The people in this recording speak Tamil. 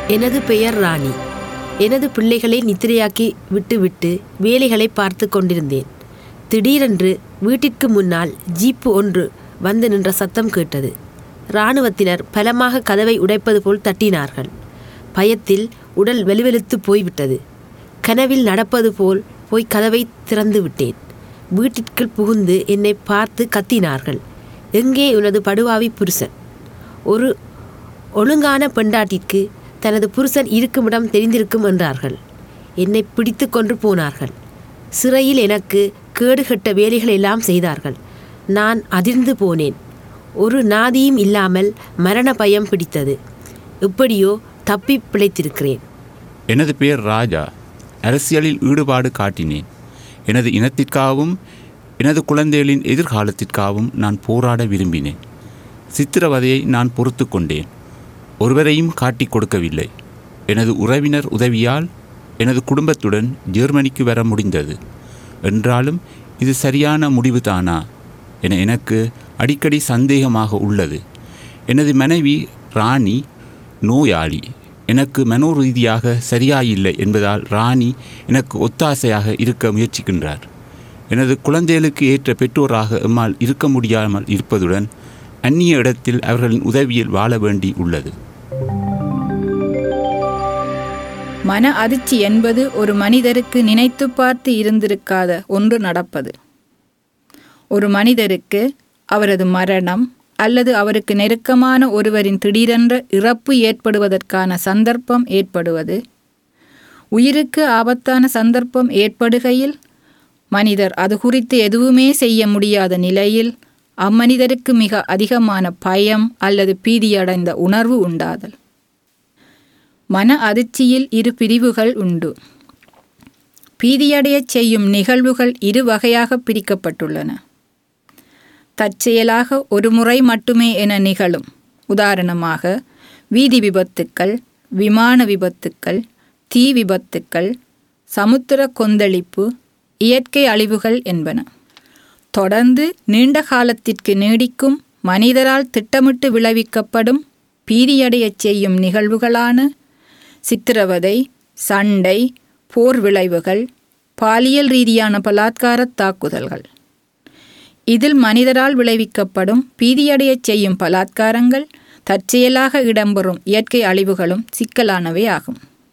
எனது பெயர் ராணி எனது பிள்ளைகளை நித்திரையாக்கி விட்டுவிட்டு வேலைகளை பார்த்து கொண்டிருந்தேன் திடீரென்று வீட்டிற்கு முன்னால் ஜீப்பு ஒன்று வந்து நின்ற சத்தம் கேட்டது இராணுவத்தினர் பலமாக கதவை உடைப்பது போல் தட்டினார்கள் பயத்தில் உடல் வெலுவெலுத்து போய்விட்டது கனவில் நடப்பது போல் போய் கதவை திறந்து விட்டேன் வீட்டிற்குள் புகுந்து என்னை பார்த்து கத்தினார்கள் எங்கே உனது படுவாவி புருஷன் ஒரு ஒழுங்கான பெண்டாட்டிற்கு தனது புருஷன் இருக்குமிடம் தெரிந்திருக்கும் என்றார்கள் என்னை பிடித்து கொண்டு போனார்கள் சிறையில் எனக்கு கேடுகட்ட வேலைகள் எல்லாம் செய்தார்கள் நான் அதிர்ந்து போனேன் ஒரு நாதியும் இல்லாமல் மரண பயம் பிடித்தது எப்படியோ தப்பி பிழைத்திருக்கிறேன் எனது பெயர் ராஜா அரசியலில் ஈடுபாடு காட்டினேன் எனது இனத்திற்காகவும் எனது குழந்தைகளின் எதிர்காலத்திற்காகவும் நான் போராட விரும்பினேன் சித்திரவதையை நான் பொறுத்து கொண்டேன் ஒருவரையும் காட்டிக் கொடுக்கவில்லை எனது உறவினர் உதவியால் எனது குடும்பத்துடன் ஜெர்மனிக்கு வர முடிந்தது என்றாலும் இது சரியான முடிவுதானா என எனக்கு அடிக்கடி சந்தேகமாக உள்ளது எனது மனைவி ராணி நோயாளி எனக்கு மனோரீதியாக சரியாயில்லை என்பதால் ராணி எனக்கு ஒத்தாசையாக இருக்க முயற்சிக்கின்றார் எனது குழந்தைகளுக்கு ஏற்ற பெற்றோராக எம்மால் இருக்க முடியாமல் இருப்பதுடன் அந்நிய இடத்தில் அவர்களின் உதவியில் வாழ வேண்டி உள்ளது மன அதிர்ச்சி என்பது ஒரு மனிதருக்கு நினைத்து பார்த்து இருந்திருக்காத ஒன்று நடப்பது ஒரு மனிதருக்கு அவரது மரணம் அல்லது அவருக்கு நெருக்கமான ஒருவரின் திடீரென்ற இறப்பு ஏற்படுவதற்கான சந்தர்ப்பம் ஏற்படுவது உயிருக்கு ஆபத்தான சந்தர்ப்பம் ஏற்படுகையில் மனிதர் அது குறித்து எதுவுமே செய்ய முடியாத நிலையில் அம்மனிதருக்கு மிக அதிகமான பயம் அல்லது பீதியடைந்த உணர்வு உண்டாதல் மன அதிர்ச்சியில் இரு பிரிவுகள் உண்டு பீதியடையச் செய்யும் நிகழ்வுகள் இரு வகையாக பிரிக்கப்பட்டுள்ளன தற்செயலாக ஒரு முறை மட்டுமே என நிகழும் உதாரணமாக வீதி விபத்துக்கள் விமான விபத்துக்கள் தீ விபத்துக்கள் சமுத்திர கொந்தளிப்பு இயற்கை அழிவுகள் என்பன தொடர்ந்து நீண்ட காலத்திற்கு நீடிக்கும் மனிதரால் திட்டமிட்டு விளைவிக்கப்படும் பீதியடையச் செய்யும் நிகழ்வுகளான சித்திரவதை சண்டை போர் விளைவுகள் பாலியல் ரீதியான பலாத்கார தாக்குதல்கள் இதில் மனிதரால் விளைவிக்கப்படும் பீதியடையச் செய்யும் பலாத்காரங்கள் தற்செயலாக இடம்பெறும் இயற்கை அழிவுகளும் சிக்கலானவை ஆகும்